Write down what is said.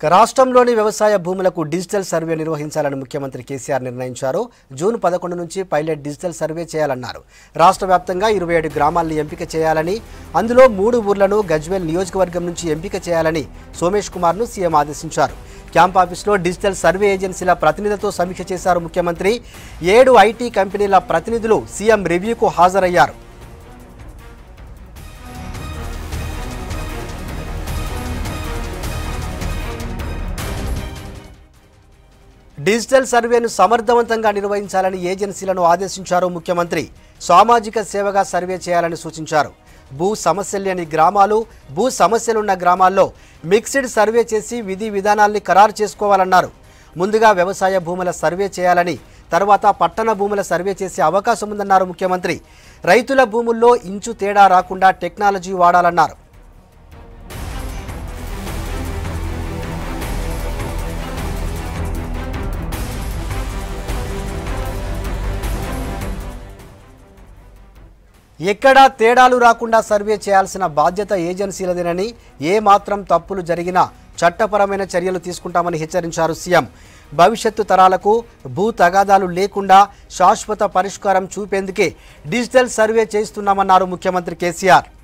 ఇక రాష్ట్రంలోని వ్యవసాయ భూములకు డిజిటల్ సర్వే నిర్వహించాలని ముఖ్యమంత్రి కేసీఆర్ నిర్ణయించారు జూన్ పదకొండు నుంచి పైలట్ డిజిటల్ సర్వే చేయాలన్నారు రాష్ట్ర వ్యాప్తంగా ఇరవై ఏడు గ్రామాలను ఎంపిక చేయాలని అందులో మూడు ఊర్లను గజ్వేల్ నియోజకవర్గం నుంచి ఎంపిక చేయాలని సోమేష్ కుమార్ను సీఎం ఆదేశించారు క్యాంప్ ఆఫీస్లో డిజిటల్ సర్వే ఏజెన్సీల ప్రతినిధులతో సమీక్ష చేశారు ముఖ్యమంత్రి ఏడు ఐటీ కంపెనీల ప్రతినిధులు సీఎం రివ్యూకు హాజరయ్యారు డిజిటల్ సర్వేను సమర్థవంతంగా నిర్వహించాలని ఏజెన్సీలను ఆదేశించారు ముఖ్యమంత్రి సామాజిక సేవగా సర్వే చేయాలని సూచించారు భూ సమస్యలు లేని గ్రామాలు భూ సమస్యలున్న గ్రామాల్లో మిక్స్డ్ సర్వే చేసి విధి విధానాల్ని ఖరారు చేసుకోవాలన్నారు ముందుగా వ్యవసాయ భూముల సర్వే చేయాలని తర్వాత పట్టణ భూముల సర్వే చేసే అవకాశం ఉందన్నారు ముఖ్యమంత్రి రైతుల భూముల్లో ఇంచు తేడా రాకుండా టెక్నాలజీ వాడాలన్నారు ఎక్కడా తేడాలు రాకుండా సర్వే చేయాల్సిన బాధ్యత ఏజెన్సీలదేనని ఏ మాత్రం తప్పులు జరిగినా చట్టపరమైన చర్యలు తీసుకుంటామని హెచ్చరించారు సీఎం భవిష్యత్తు తరాలకు భూ తగాదాలు లేకుండా శాశ్వత పరిష్కారం చూపేందుకే డిజిటల్ సర్వే చేస్తున్నామన్నారు ముఖ్యమంత్రి కేసీఆర్